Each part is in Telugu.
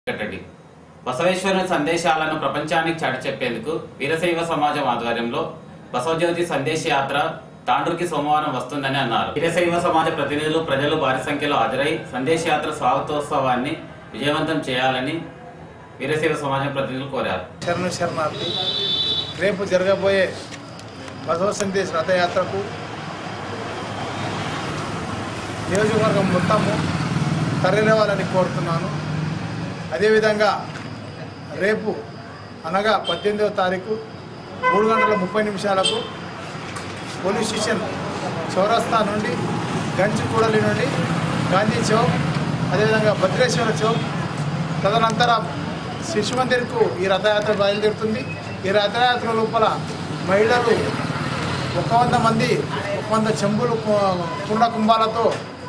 వెంకటరెడ్డి బసవేశ్వరుని సందేశాలను ప్రపంచానికి చాటి చెప్పేందుకు వీరశైవ సమాజం ఆధ్వర్యంలో బసవజ్యోతి సందేశ యాత్ర తాండ్రుకి సోమవారం వస్తుందని అన్నారు వీరశైవ సమాజ ప్రతినిధులు ప్రజలు భారీ సంఖ్యలో హాజరై సందేశ యాత్ర స్వాగతోత్సవాన్ని విజయవంతం చేయాలని వీరశైవ సమాజం ప్రతినిధులు కోరారు శరణు శరణార్థి రేపు జరగబోయే బసవ సందేశ్ రథయాత్రకు నియోజకవర్గం మొత్తము తరలిరావాలని కోరుతున్నాను అదేవిధంగా రేపు అనగా పద్దెనిమిదవ తారీఖు మూడు గంటల ముప్పై నిమిషాలకు పోలీస్ స్టేషన్ చౌరస్తా నుండి గంచికూడలి నుండి గాంధీ చౌక్ అదేవిధంగా భద్రేశ్వర చౌక్ తదనంతరం శిశు మందిర్కు ఈ రథయాత్ర బయలుదేరుతుంది ఈ రథయాత్ర లోపల మహిళలు ఒక వంద మంది ఒక వంద చెంబులు కు- కుండ కుంభాలతో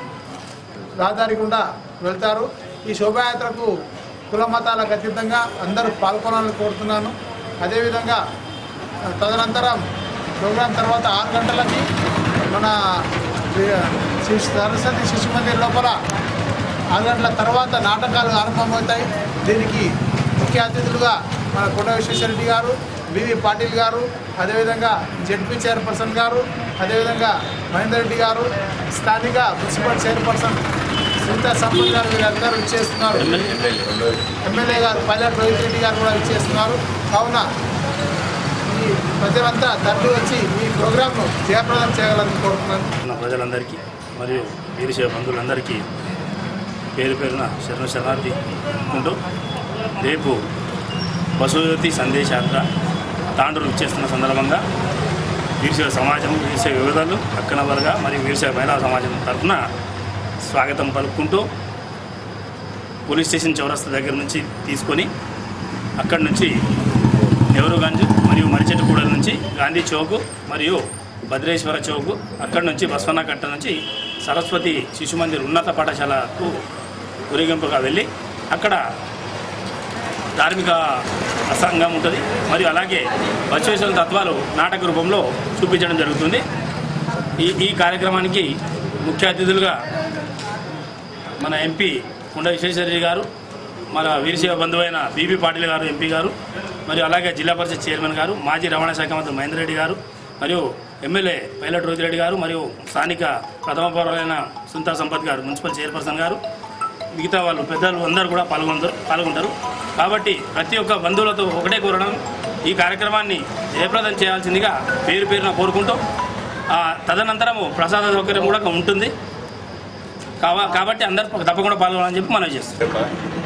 రహదారి గుండా వెళ్తారు ఈ శోభాయాత్రకు కుల మతాలకు అతీతంగా అందరూ పాల్గొనాలని కోరుతున్నాను అదేవిధంగా ఆ, తదనంతరం ప్రోగ్రాం తర్వాత ఆరు గంటలకి మన వి- శిశు సరస్వతి శిశు మందిర్ లోపల ఆరు గంటల తర్వాత నాటకాలు ఆరంభమవుతాయి దీనికి ముఖ్య అతిథులుగా మన కొండ విశ్వేశ్వరరెడ్డి గారు వివి పాటిల్ గారు అదేవిధంగా జెడ్పీ చైర్పర్సన్ గారు అదేవిధంగా మహేందర్ రెడ్డి గారు స్థానిక మున్సిపల్ చైర్పర్సన్ సునీత సంపత్ గారు వీరందరూ ఇచ్చేస్తున్నారు ఎమ్మెల్యే గారు పైలట్ రోహిత్ రెడ్డి గారు కూడా ఇచ్చేస్తున్నారు కావున ఈ ప్రజలంతా తరలి వచ్చి ఈ ప్రోగ్రాంను జయప్రదం చేయాలని కోరుతున్నాను ఉన్న ప్రజలందరికీ మరియు వీరిశైవ బంధువులందరికీ పేరు పేరున శరణ శరణార్థి ఉంటూ రేపు బసవజ్యోతి సందేశాత్ర తాండ్రులు ఇచ్చేస్తున్న సందర్భంగా వీరిశైవ సమాజం వీరిశైవ యువతలు అక్కన వర్గ మరియు వీరిశైవ మహిళా సమాజం తరఫున స్వాగతం పలుకుంటూ పోలీస్ స్టేషన్ చౌరస్తా దగ్గర నుంచి తీసుకొని అక్కడి నుంచి నెహ్రూగంజ్ మరియు మరిచెట్టుకూడల నుంచి గాంధీ చౌక్ మరియు భద్రేశ్వర చౌక్ అక్కడి నుంచి బస్వన్న కట్ట నుంచి సరస్వతి శిశు మందిర్ ఉన్నత పాఠశాలకు ఊరేగింపుగా వెళ్ళి అక్కడ ధార్మిక ప్రసంగం ఉంటుంది మరియు అలాగే బసవేశ్వర తత్వాలు నాటక రూపంలో చూపించడం జరుగుతుంది ఈ ఈ కార్యక్రమానికి ముఖ్య అతిథులుగా మన ఎంపీ కొండ విశ్వేశ్వరరెడ్డి గారు మన వీరశైవ బంధువైన బీబీ పాటిల్ గారు ఎంపీ గారు మరియు అలాగే జిల్లా పరిషత్ చైర్మన్ గారు మాజీ రవాణా శాఖ మంత్రి మహేందర్ రెడ్డి గారు మరియు ఎమ్మెల్యే పైలట్ రోజిరెడ్డి గారు మరియు స్థానిక ప్రథమ పౌరులైన సుంతా సంపత్ గారు మున్సిపల్ చైర్పర్సన్ గారు మిగతా వాళ్ళు పెద్దలు అందరూ కూడా పాల్గొంటారు పాల్గొంటారు కాబట్టి ప్రతి ఒక్క బంధువులతో ఒకటే కోరడం ఈ కార్యక్రమాన్ని జయప్రదం చేయాల్సిందిగా పేరు పేరున కోరుకుంటూ ఆ, తదనంతరము ప్రసాద సౌకర్యం కూడా ఉంటుంది కావ- కాబట్టి అందరూ తప్పకుండా పాల్గొనాలని చెప్పి మనం చేస్తాం